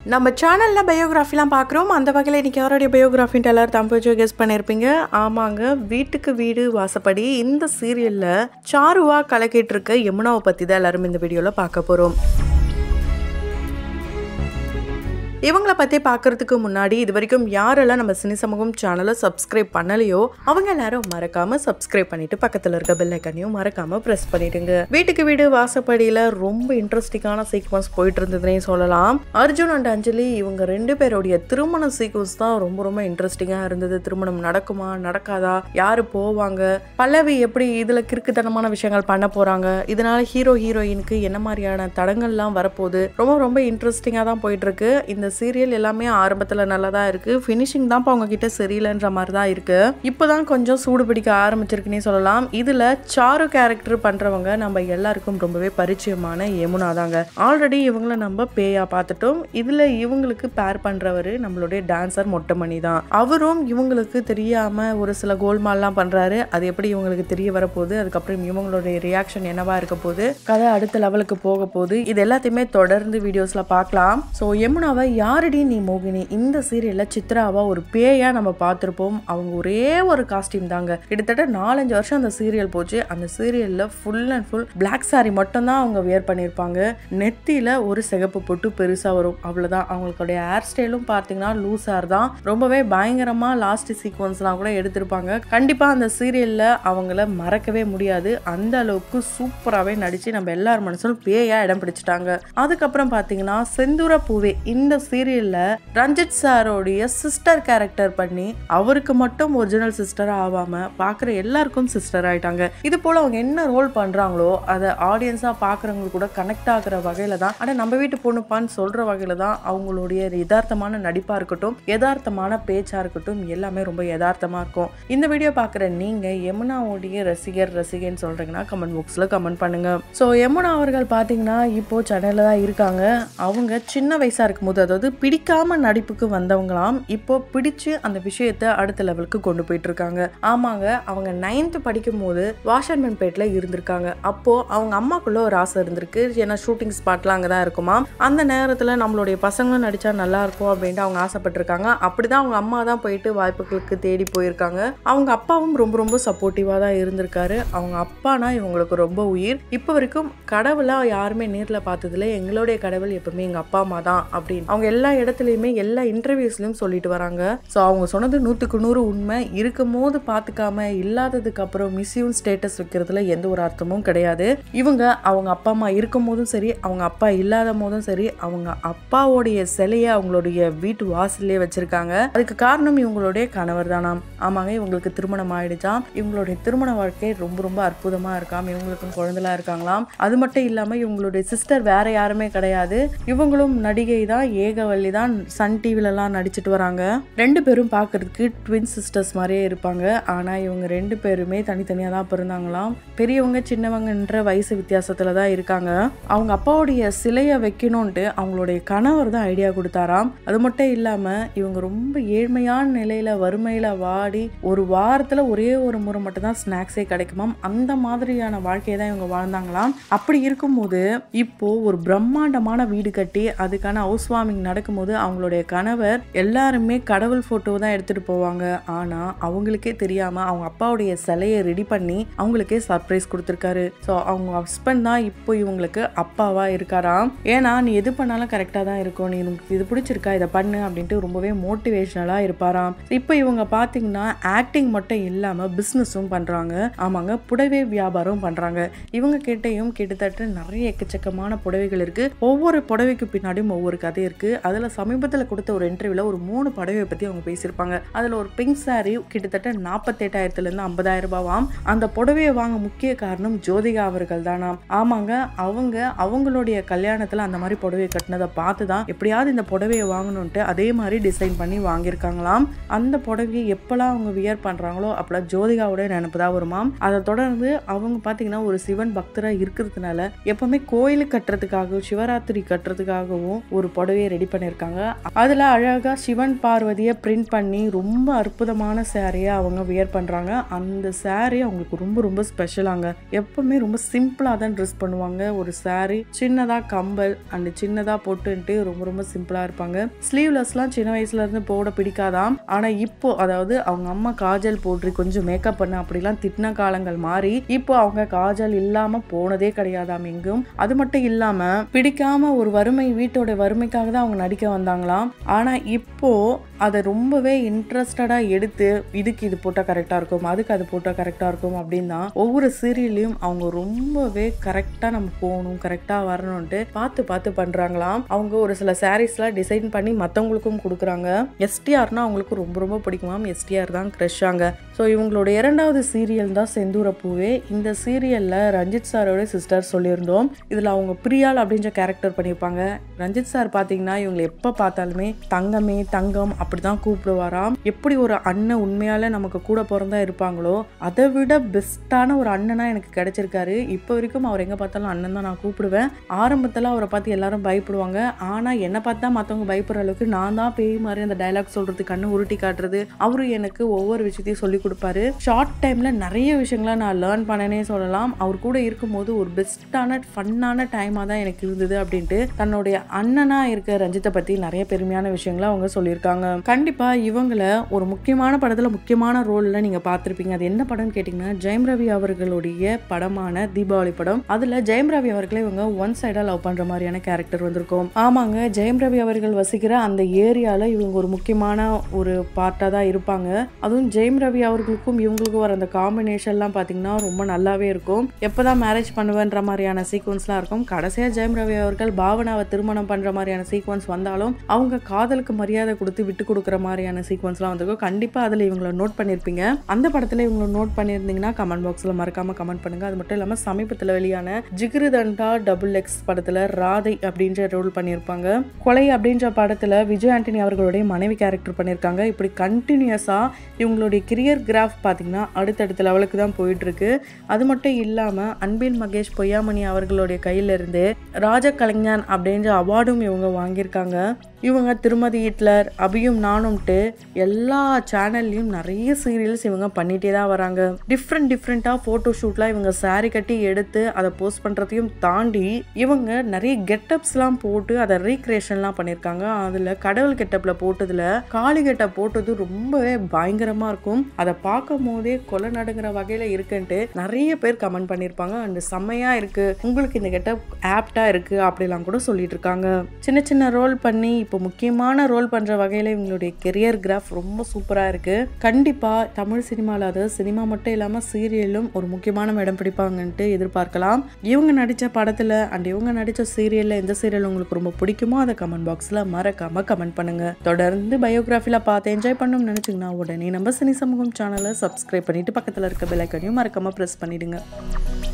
நம்ம சேனலில் பயோகிராஃபிலாம் பார்க்குறோம் அந்த வகையில் இன்றைக்கி யாருடைய பயோகிராஃபின்ட்டு எல்லாரும் தம்பச்சு கெஸ் பண்ணியிருப்பீங்க ஆமாங்க வீட்டுக்கு வீடு வாசப்படி இந்த சீரியலில் சாருவா கலக்கிட்டு இருக்க யமுனாவை பற்றி தான் எல்லாரும் இந்த வீடியோவில் பார்க்க போகிறோம் இவங்கள பற்றி பார்க்கறதுக்கு முன்னாடி இது வரைக்கும் யாரெல்லாம் நம்ம சினி சமூகம் சேனலை சப்ஸ்கிரைப் பண்ணலையோ அவங்க எல்லாரும் மறக்காம சப்ஸ்கிரைப் பண்ணிட்டு பக்கத்தில் இருக்க பெல் ஐக்கனையும் மறக்காம ப்ரெஸ் பண்ணிடுங்க வீட்டுக்கு வீடு வாசப்படியில் ரொம்ப இன்ட்ரெஸ்டிங்கான சீக்வன்ஸ் போயிட்டு இருந்ததுனே சொல்லலாம் அர்ஜுன் அண்ட் அஞ்சலி இவங்க ரெண்டு பேருடைய திருமண சீக்வன்ஸ் தான் ரொம்ப ரொம்ப இன்ட்ரெஸ்டிங்காக இருந்தது திருமணம் நடக்குமா நடக்காதா யாரு போவாங்க பல்லவி எப்படி இதில் கிறுக்குத்தனமான விஷயங்கள் பண்ண போறாங்க இதனால ஹீரோ ஹீரோயினுக்கு என்ன மாதிரியான தடங்கள்லாம் வரப்போகுது ரொம்ப ரொம்ப இன்ட்ரெஸ்டிங்காக தான் போயிட்டு இருக்கு இந்த சீரியல் எல்லாமே ஆரம்பத்தில் நல்லா தான் இருக்கு ஃபினிஷிங் தான் இப்போ அவங்க கிட்ட சரியில்லைன்ற மாதிரி தான் இருக்கு இப்போதான் கொஞ்சம் சூடு பிடிக்க ஆரம்பிச்சிருக்குன்னே சொல்லலாம் இதுல சாரு கேரக்டர் பண்றவங்க நம்ம எல்லாருக்கும் ரொம்பவே பரிச்சயமான யமுனா தாங்க ஆல்ரெடி இவங்கள நம்ம பேயா பார்த்துட்டோம் இதுல இவங்களுக்கு பேர் பண்றவர் நம்மளுடைய டான்சர் மொட்டைமணி தான் அவரும் இவங்களுக்கு தெரியாம ஒரு சில கோல்மால்லாம் பண்றாரு அது எப்படி இவங்களுக்கு தெரிய வரப்போகுது அதுக்கப்புறம் இவங்களுடைய ரியாக்ஷன் என்னவா இருக்க போகுது கதை அடுத்த லெவலுக்கு போக போகுது இது எல்லாத்தையுமே தொடர்ந்து வீடியோஸ்ல பார்க்கலாம் ஸோ யமுனாவை யாரடி நீ மோகினி இந்த சீரியல்ல சித்ராவா ஒரு பேயா நம்ம பார்த்துருப்போம் அவங்க ஒரே ஒரு காஸ்டியூம் தாங்க கிட்டத்தட்ட நாலஞ்சு வருஷம் அந்த சீரியல் போச்சு அந்த சீரியல்ல full and full black saree மட்டும்தான் அவங்க வியர் பண்ணியிருப்பாங்க நெத்தியில ஒரு சிகப்பு பொட்டு பெருசா வரும் அவ்வளவுதான் அவங்களுடைய ஹேர் ஸ்டைலும் பார்த்தீங்கன்னா லூஸ் ஹேர் தான் ரொம்பவே பயங்கரமா லாஸ்ட் சீக்வன்ஸ்லாம் கூட எடுத்திருப்பாங்க கண்டிப்பா அந்த சீரியல்ல அவங்கள மறக்கவே முடியாது அந்த அளவுக்கு சூப்பராகவே நடிச்சு நம்ம எல்லார் மனசும் பேயா இடம் பிடிச்சிட்டாங்க அதுக்கப்புறம் பார்த்தீங்கன்னா செந்தூர பூவே இந்த சீரியல்ல ரஞ்சித் சாரோடைய சிஸ்டர் கேரக்டர் பண்ணி அவருக்கு மட்டும் ஒரிஜினல் சிஸ்டர் ஆகாம பார்க்குற எல்லாருக்கும் சிஸ்டர் ஆயிட்டாங்க இது போல அவங்க என்ன ரோல் பண்றாங்களோ அதை ஆடியன்ஸா பார்க்குறவங்களுக்கு கூட கனெக்ட் ஆகுற வகையில தான் ஆனால் நம்ம வீட்டு பொண்ணுப்பான்னு சொல்ற வகையில தான் அவங்களுடைய யதார்த்தமான நடிப்பா இருக்கட்டும் யதார்த்தமான பேச்சா இருக்கட்டும் எல்லாமே ரொம்ப யதார்த்தமா இருக்கும் இந்த வீடியோ பார்க்குற நீங்க யமுனாவுடைய ரசிகர் ரசிகன்னு சொல்றீங்கன்னா கமெண்ட் பாக்ஸ்ல கமெண்ட் பண்ணுங்க ஸோ யமுனா அவர்கள் பார்த்தீங்கன்னா இப்போ சென்னையில் தான் இருக்காங்க அவங்க சின்ன வயசா இருக்கும்போது அதாவது பிடிக்காம நடிப்புக்கு வந்தவங்களாம் இப்போ பிடிச்சு அந்த விஷயத்தை அடுத்த லெவலுக்கு கொண்டு போயிட்டு இருக்காங்க ஆமாங்க அவங்க நைன்த் படிக்கும் போது வாஷர்மன்பேட்டில் இருந்திருக்காங்க அப்போ அவங்க அம்மாக்குள்ள ஒரு ஆசை இருந்திருக்கு ஏன்னா ஷூட்டிங் ஸ்பாட்லாம் அங்கே தான் இருக்குமா அந்த நேரத்தில் நம்மளுடைய பசங்களும் நடிச்சா நல்லா இருக்கும் அப்படின்ட்டு அவங்க ஆசைப்பட்டிருக்காங்க அப்படிதான் அவங்க அம்மா தான் போயிட்டு வாய்ப்புகளுக்கு தேடி போயிருக்காங்க அவங்க அப்பாவும் ரொம்ப ரொம்ப சப்போர்ட்டிவாக தான் இருந்திருக்காரு அவங்க அப்பானா இவங்களுக்கு ரொம்ப உயிர் இப்போ வரைக்கும் கடவுளா யாருமே நேரில் பார்த்ததுல எங்களுடைய கடவுள் எப்பவுமே எங்கள் அப்பா அம்மா தான் அப்படின்னு அவங்க எல்லா இடத்துலையுமே எல்லா இன்டர்வியூஸ்லையும் சொல்லிட்டு வராங்க ஸோ அவங்க சொன்னது நூற்றுக்கு நூறு உண்மை இருக்கும் போது பார்த்துக்காம இல்லாததுக்கு அப்புறம் மிஸ்யூன் ஸ்டேட்டஸ் வைக்கிறதுல எந்த ஒரு அர்த்தமும் கிடையாது இவங்க அவங்க அப்பா அம்மா இருக்கும் போதும் சரி அவங்க அப்பா இல்லாத போதும் சரி அவங்க அப்பாவோடைய சிலையை அவங்களுடைய வீட்டு வாசல்லே வச்சிருக்காங்க அதுக்கு காரணம் இவங்களுடைய கணவர் தானாம் ஆமாங்க இவங்களுக்கு திருமணம் ஆயிடுச்சாம் இவங்களுடைய திருமண வாழ்க்கை ரொம்ப ரொம்ப அற்புதமா இருக்காம் இவங்களுக்கும் குழந்தைலாம் இருக்காங்களாம் அது மட்டும் இல்லாம இவங்களுடைய சிஸ்டர் வேற யாருமே கிடையாது இவங்களும் நடிகை தான் ஏகவள்ளி தான் சன் டிவிலலாம் நடிச்சிட்டு வராங்க ரெண்டு பேரும் பார்க்கறதுக்கு ட்வின் சிஸ்டர்ஸ் மாதிரியே இருப்பாங்க ஆனா இவங்க ரெண்டு பேருமே தனித்தனியாக தான் பிறந்தாங்களாம் பெரியவங்க சின்னவங்கன்ற வயசு வித்தியாசத்துல தான் இருக்காங்க அவங்க அப்பாவுடைய சிலையை வைக்கணும்ட்டு அவங்களுடைய கணவர் தான் ஐடியா கொடுத்தாராம் அது மட்டும் இல்லாம இவங்க ரொம்ப ஏழ்மையான நிலையில வறுமையில வாடி ஒரு வாரத்துல ஒரே ஒரு முறை மட்டும் தான் ஸ்நாக்ஸே கிடைக்குமாம் அந்த மாதிரியான வாழ்க்கையை தான் இவங்க வாழ்ந்தாங்களாம் அப்படி இருக்கும்போது இப்போ ஒரு பிரம்மாண்டமான வீடு கட்டி அதுக்கான ஹவுஸ் வார்மிங் நடக்கும்போது அவங்களுடைய கணவர் எல்லாருமே கடவுள் போட்டோ தான் எடுத்துட்டு போவாங்க ஆனா அவங்களுக்கே தெரியாம அவங்க அப்பாவுடைய சிலையை ரெடி பண்ணி அவங்களுக்கே சர்ப்ரைஸ் கொடுத்துருக்காரு ஸோ அவங்க ஹஸ்பண்ட் தான் இப்போ இவங்களுக்கு அப்பாவா இருக்காராம் ஏன்னா நீ எது பண்ணாலும் கரெக்டாக தான் இருக்கும் நீ உனக்கு இது பிடிச்சிருக்கா இதை பண்ணு அப்படின்ட்டு ரொம்பவே மோட்டிவேஷனலாக இருப்பாராம் இப்போ இவங்க பார்த்தீங்கன்னா ஆக்டிங் மட்டும் இல்லாமல் பிஸ்னஸும் பண்ணுறாங்க ஆமாங்க புடவை வியாபாரம் பண்ணுறாங்க இவங்க கிட்டேயும் கிட்டத்தட்ட நிறைய எக்கச்சக்கமான புடவைகள் இருக்கு ஒவ்வொரு புடவைக்கு பின்னாடியும் ஒவ்வொரு கதை இருக்கு அதில் சமீபத்தில் கொடுத்த ஒரு இன்டர்வியூல ஒரு மூணு புடவையை பற்றி அவங்க பேசியிருப்பாங்க அதில் ஒரு பிங்க் சாரி கிட்டத்தட்ட நாற்பத்தெட்டாயிரத்துலேருந்து ஐம்பதாயிரம் ரூபாவாம் அந்த புடவையை வாங்க முக்கிய காரணம் ஜோதிகா அவர்கள் தானாம் ஆமாங்க அவங்க அவங்களுடைய கல்யாணத்தில் அந்த மாதிரி புடவையை கட்டினதை பார்த்து தான் எப்படியாவது இந்த புடவையை வாங்கணுன்ட்டு அதே மாதிரி டிசைன் பண்ணி வாங்கியிருக்காங்களாம் அந்த புடவையை எப்போல்லாம் அவங்க வியர் பண்ணுறாங்களோ அப்போல்லாம் ஜோதிகாவோட நினப்பு தான் வருமாம் அதை தொடர்ந்து அவங்க பார்த்தீங்கன்னா ஒரு சிவன் பக்தராக இருக்கிறதுனால எப்பவுமே கோயில் கட்டுறதுக்காகவும் சிவராத்திரி கட்டுறதுக்காகவும் ஒரு புடவையை ரெடி ரெடி பண்ணியிருக்காங்க அதில் அழகாக சிவன் பார்வதியை பிரிண்ட் பண்ணி ரொம்ப அற்புதமான சாரியை அவங்க வியர் பண்ணுறாங்க அந்த சாரீ அவங்களுக்கு ரொம்ப ரொம்ப ஸ்பெஷலாங்க எப்பவுமே ரொம்ப சிம்பிளாக தான் ட்ரெஸ் பண்ணுவாங்க ஒரு சாரீ சின்னதாக கம்பல் அண்ட் சின்னதாக போட்டுன்ட்டு ரொம்ப ரொம்ப சிம்பிளாக இருப்பாங்க ஸ்லீவ்லெஸ்லாம் சின்ன வயசுல இருந்து போட பிடிக்காதாம் ஆனால் இப்போ அதாவது அவங்க அம்மா காஜல் போட்டு கொஞ்சம் மேக்கப் பண்ண அப்படிலாம் திட்டின காலங்கள் மாறி இப்போ அவங்க காஜல் இல்லாமல் போனதே கிடையாதாம் எங்கும் அது மட்டும் இல்லாமல் பிடிக்காம ஒரு வறுமை வீட்டோட வறுமைக்காக தான் அவங்க நடிக்க வந்தாங்களாம் ஆனால் இப்போ அதை ரொம்பவே இன்ட்ரெஸ்டடாக எடுத்து இதுக்கு இது போட்டால் கரெக்டாக இருக்கும் அதுக்கு அது போட்டால் கரெக்டாக இருக்கும் அப்படின்னு தான் ஒவ்வொரு சீரியல்லையும் அவங்க ரொம்பவே கரெக்டாக நம்ம போகணும் கரெக்டாக வரணும்ட்டு பார்த்து பார்த்து பண்ணுறாங்களாம் அவங்க ஒரு சில சாரீஸ்லாம் டிசைன் பண்ணி மற்றவங்களுக்கும் கொடுக்குறாங்க எஸ்டிஆர்னா அவங்களுக்கு ரொம்ப ரொம்ப பிடிக்குமாம் எஸ்டிஆர் தான் க்ரெஷ்ஷாங்க ஸோ இவங்களோட இரண்டாவது சீரியல் தான் செந்தூரப்பூவே இந்த சீரியலில் ரஞ்சித் சாரோட சிஸ்டர் சொல்லியிருந்தோம் இதில் அவங்க பிரியால் அப்படின்ற கேரக்டர் பண்ணியிருப்பாங்க ரஞ்சித் சார் பார்த்தீங்கன்னா இவங்களை எப்போ பார்த்தாலுமே தங்கமே தங்கம் அப்படி தான் கூப்பிடுவாராம் எப்படி ஒரு அண்ணன் உண்மையால நமக்கு கூட பிறந்தா இருப்பாங்களோ அதை விட பெஸ்ட்டான ஒரு அண்ணனா எனக்கு கிடைச்சிருக்காரு இப்போ வரைக்கும் அவர் எங்கே பார்த்தாலும் அண்ணன் தான் நான் கூப்பிடுவேன் ஆரம்பத்தில் அவரை பார்த்து எல்லாரும் பயப்படுவாங்க ஆனால் என்னை பார்த்தா மற்றவங்க பயப்படுற அளவுக்கு நான் தான் பேய் மாதிரி அந்த டைலாக் சொல்றது கண்ணு உருட்டி காட்டுறது அவரு எனக்கு ஒவ்வொரு விஷயத்தையும் சொல்லி கொடுப்பாரு ஷார்ட் டைமில் நிறைய விஷயங்களை நான் லேர்ன் பண்ணனே சொல்லலாம் அவர் கூட இருக்கும்போது ஒரு பெஸ்ட்டான ஃபன்னான டைமாக தான் எனக்கு இருந்தது அப்படின்ட்டு தன்னுடைய அண்ணனா இருக்க ரஞ்சித்தை பற்றி நிறைய பெருமையான விஷயங்களை அவங்க சொல்லியிருக்காங்க கண்டிப்பாக இவங்கள ஒரு முக்கியமான படத்தில் முக்கியமான ரோலில் நீங்கள் பார்த்துருப்பீங்க அது என்ன படம்னு கேட்டிங்கன்னா ஜெயம் ரவி அவர்களுடைய படமான தீபாவளி படம் அதில் ஜெயம் ரவி அவர்களை இவங்க ஒன் சைடாக லவ் பண்ணுற மாதிரியான கேரக்டர் வந்திருக்கும் ஆமாங்க ஜெயம் ரவி அவர்கள் வசிக்கிற அந்த ஏரியாவில் இவங்க ஒரு முக்கியமான ஒரு பார்ட்டாக தான் இருப்பாங்க அதுவும் ஜெயம் ரவி அவர்களுக்கும் இவங்களுக்கும் வர அந்த காம்பினேஷன்லாம் பார்த்தீங்கன்னா ரொம்ப நல்லாவே இருக்கும் எப்போ தான் மேரேஜ் பண்ணுவேன்ற மாதிரியான சீக்வன்ஸ்லாம் இருக்கும் கடைசியாக ஜெயம் ரவி அவர்கள் பாவனாவை திருமணம் பண்ணுற மாதிரியான சீக்வன்ஸ் வந்தாலும் அவங்க காதலுக்கு மரியாதை கொடுத்து விட்டு கொடுக்குற மாதிரியான சீக்வன்ஸ்லாம் வந்திருக்கும் கண்டிப்பாக அதில் இவங்களை நோட் பண்ணியிருப்பீங்க அந்த படத்தில் இவங்களை நோட் பண்ணியிருந்தீங்கன்னா கமெண்ட் பாக்ஸில் மறக்காமல் கமெண்ட் பண்ணுங்கள் அது மட்டும் இல்லாமல் சமீபத்தில் வெளியான ஜிகிரு தண்டா டபுள் எக்ஸ் படத்தில் ராதை அப்படின்ற ரோல் பண்ணியிருப்பாங்க கொலை அப்படின்ற படத்தில் விஜய் ஆண்டனி அவர்களுடைய மனைவி கேரக்டர் பண்ணியிருக்காங்க இப்படி கண்டினியூஸாக இவங்களுடைய கிரியர் கிராஃப் பார்த்தீங்கன்னா அடுத்தடுத்த லெவலுக்கு தான் போயிட்டுருக்கு அது மட்டும் இல்லாமல் அன்பில் மகேஷ் பொய்யாமணி அவர்களுடைய கையிலிருந்து ராஜ கலைஞான் அப்படின்ற அவார்டும் இவங்க வாங்கியிருக்காங்க இவங்க திருமதி ஹிட்லர் அபியும் நானும்ட்டு எல்லா சேனல்லையும் நிறைய சீரியல்ஸ் இவங்க பண்ணிகிட்டே தான் வராங்க டிஃப்ரெண்ட் டிஃப்ரெண்ட்டாக ஃபோட்டோ ஷூட்லாம் இவங்க சாரி கட்டி எடுத்து அதை போஸ்ட் பண்ணுறதையும் தாண்டி இவங்க நிறைய கெட்டப்ஸ்லாம் போட்டு அதை ரீக்ரியேஷன்லாம் பண்ணியிருக்காங்க அதில் கடவுள் கெட்டப்பில் போட்டதில் காளி கெட்டப் போட்டது ரொம்பவே பயங்கரமாக இருக்கும் அதை பார்க்கும் போதே கொலை நடுங்கிற வகையில் இருக்குன்ட்டு நிறைய பேர் கமெண்ட் பண்ணியிருப்பாங்க அண்ட் செம்மையாக இருக்குது உங்களுக்கு இந்த கெட்டப் ஆப்டாக இருக்குது அப்படிலாம் கூட சொல்லிட்டு இருக்காங்க சின்ன சின்ன ரோல் பண்ணி இப்போ முக்கியமான ரோல் பண்ணுற வகையில் இவங்களுடைய கெரியர் கிராஃப் ரொம்ப சூப்பராக இருக்குது கண்டிப்பாக தமிழ் சினிமாவில் அதாவது சினிமா மட்டும் இல்லாமல் சீரியலும் ஒரு முக்கியமான இடம் பிடிப்பாங்கன்ட்டு எதிர்பார்க்கலாம் இவங்க நடித்த படத்தில் அண்ட் இவங்க நடித்த சீரியலில் எந்த சீரியல் உங்களுக்கு ரொம்ப பிடிக்குமோ அதை கமெண்ட் பாக்ஸில் மறக்காமல் கமெண்ட் பண்ணுங்கள் தொடர்ந்து பயோகிராஃபியில் பார்த்து என்ஜாய் பண்ணணும்னு நினச்சிங்கன்னா உடனே நம்ம சினி சமூகம் சேனலை சப்ஸ்கிரைப் பண்ணிவிட்டு பக்கத்தில் இருக்க பெல் ஐக்கனையும் மறக்காமல் ப்ரெஸ் பண்ணிவிடுங்க